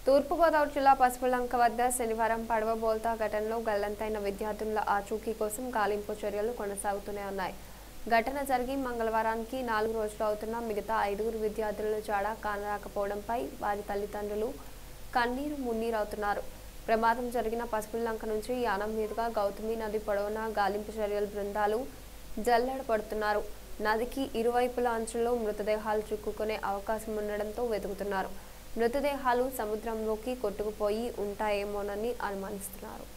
తూర్పుగోదావరి జిల్లా పసుపులంక వద్ద శనివారం పడవ బోల్తా ఘటనలో గల్లంతైన విద్యార్థుల ఆచూకీ కోసం గాలింపు చర్యలు కొనసాగుతూనే ఉన్నాయి ఘటన జరిగి మంగళవారానికి నాలుగు రోజులు అవుతున్నా మిగతా ఐదుగురు విద్యార్థుల జాడ కానరాకపోవడంపై వారి తల్లిదండ్రులు కన్నీరు మున్నీరవుతున్నారు ప్రమాదం జరిగిన పసుపులంక నుంచి యానం మీదుగా గౌతమి నది పొడవునా గాలింపు చర్యల బృందాలు జల్లెడ పడుతున్నారు నదికి ఇరువైపుల అంచుల్లో మృతదేహాలు చిక్కుకునే అవకాశం ఉండడంతో వెతుకుతున్నారు మృతదేహాలు సముద్రంలోకి కొట్టుకుపోయి ఉంటాయేమోనని అనుమానిస్తున్నారు